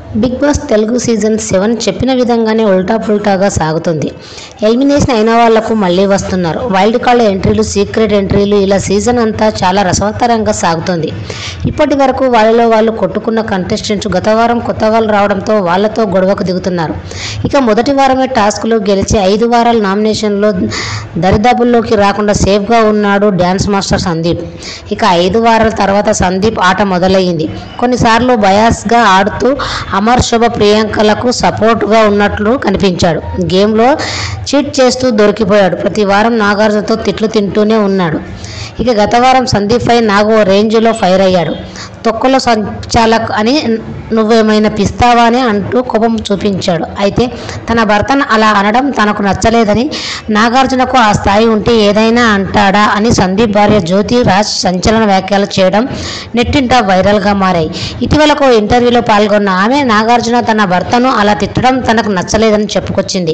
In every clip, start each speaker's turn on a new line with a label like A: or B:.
A: big Boss Telugu season seven చెప్పిన విధంగానే ఉల్టా పుల్టాగా సాగుతుంది ఎలిమినేషన్ అయిన వాళ్లకు మళ్ళీ వస్తున్నారు వైల్డ్ కార్డ్ ఎంట్రీలు సీక్రెట్ ఎంట్రీలు ఇలా సీజన్ అంతా చాలా రసవత్తరంగా సాగుతుంది ఇప్పటి వరకు వాళ్ళలో వాళ్ళు కొట్టుకున్న కంటెస్టెంట్స్ గత వారం కొత్త వాళ్ళు రావడంతో వాళ్ళతో గొడవకు దిగుతున్నారు ఇక మొదటి వారమే టాస్క్లో గెలిచి ఐదు వారాల నామినేషన్లో దరిదాపుల్లోకి రాకుండా సేఫ్గా ఉన్నాడు డ్యాన్స్ మాస్టర్ సందీప్ ఇక ఐదు వారాల తర్వాత సందీప్ ఆట మొదలయ్యింది కొన్నిసార్లు బయాస్గా ఆడుతూ అమర్ శోభ ప్రియాంకలకు సపోర్ట్గా ఉన్నట్లు కనిపించాడు గేమ్లో చీట్ చేస్తూ దొరికిపోయాడు ప్రతి వారం నాగార్జునతో తిట్లు తింటూనే ఉన్నాడు ఇక గత వారం సందీప్ పై నాగు ఓ రేంజ్లో ఫైర్ అయ్యాడు తొక్కలో సంచాలక్ అని నువ్వేమైనా పిస్తావా అని అంటూ కోపం చూపించాడు అయితే తన భర్తను అలా అనడం తనకు నచ్చలేదని నాగార్జునకు ఆ స్థాయి ఉంటే ఏదైనా అంటాడా అని సందీప్ భార్య జ్యోతి రాజ్ సంచలన వ్యాఖ్యలు చేయడం నెట్టింట వైరల్గా మారాయి ఇటీవలకు ఓ ఇంటర్వ్యూలో పాల్గొన్న ఆమె నాగార్జున తన భర్తను అలా తిట్టడం తనకు నచ్చలేదని చెప్పుకొచ్చింది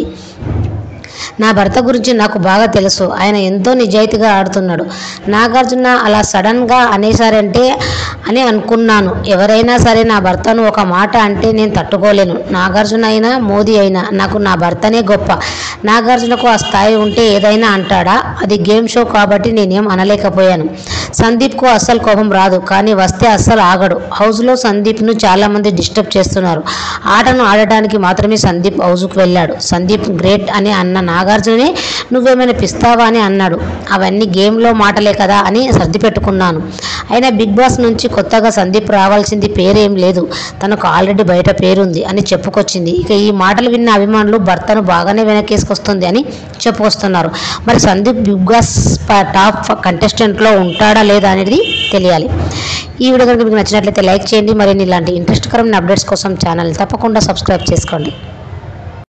A: నా భర్త గురించి నాకు బాగా తెలుసు ఆయన ఎంతో నిజాయితీగా ఆడుతున్నాడు నాగార్జున అలా సడన్గా అనేసారంటే అని అనుకున్నాను ఎవరైనా సరే నా భర్తను ఒక మాట అంటే నేను తట్టుకోలేను నాగార్జున అయినా మోదీ అయినా నాకు నా భర్తనే గొప్ప నాగార్జునకు ఆ స్థాయి ఉంటే ఏదైనా అంటాడా అది గేమ్ షో కాబట్టి నేనేం అనలేకపోయాను సందీప్కు అస్సలు కోపం రాదు కానీ వస్తే అస్సలు ఆగడు హౌస్లో సందీప్ను చాలామంది డిస్టర్బ్ చేస్తున్నారు ఆటను ఆడటానికి మాత్రమే సందీప్ హౌస్కు వెళ్ళాడు సందీప్ గ్రేట్ అని అన్న నాగార్జునే నువ్వేమైనా పిస్తావా అని అన్నాడు అవన్నీ గేమ్లో మాటలే కదా అని సర్ది పెట్టుకున్నాను అయినా బిగ్ బాస్ నుంచి కొత్తగా సందీప్ రావాల్సింది పేరేం లేదు తనకు ఆల్రెడీ బయట పేరుంది అని చెప్పుకొచ్చింది ఇక ఈ మాటలు విన్న అభిమానులు భర్తను బాగానే వెనకేసుకొస్తుంది అని చెప్పుకొస్తున్నారు మరి సందీప్ బిగ్ బాస్ ప- టాప్ కంటెస్టెంట్లో ఉంటాడా లేదా అనేది తెలియాలి ఈ వీడియో కనుక మీకు నచ్చినట్లయితే లైక్ చేయండి మరిన్ని ఇలాంటి ఇంట్రెస్ట్కరమైన అప్డేట్స్ కోసం ఛానల్ తప్పకుండా సబ్స్క్రైబ్ చేసుకోండి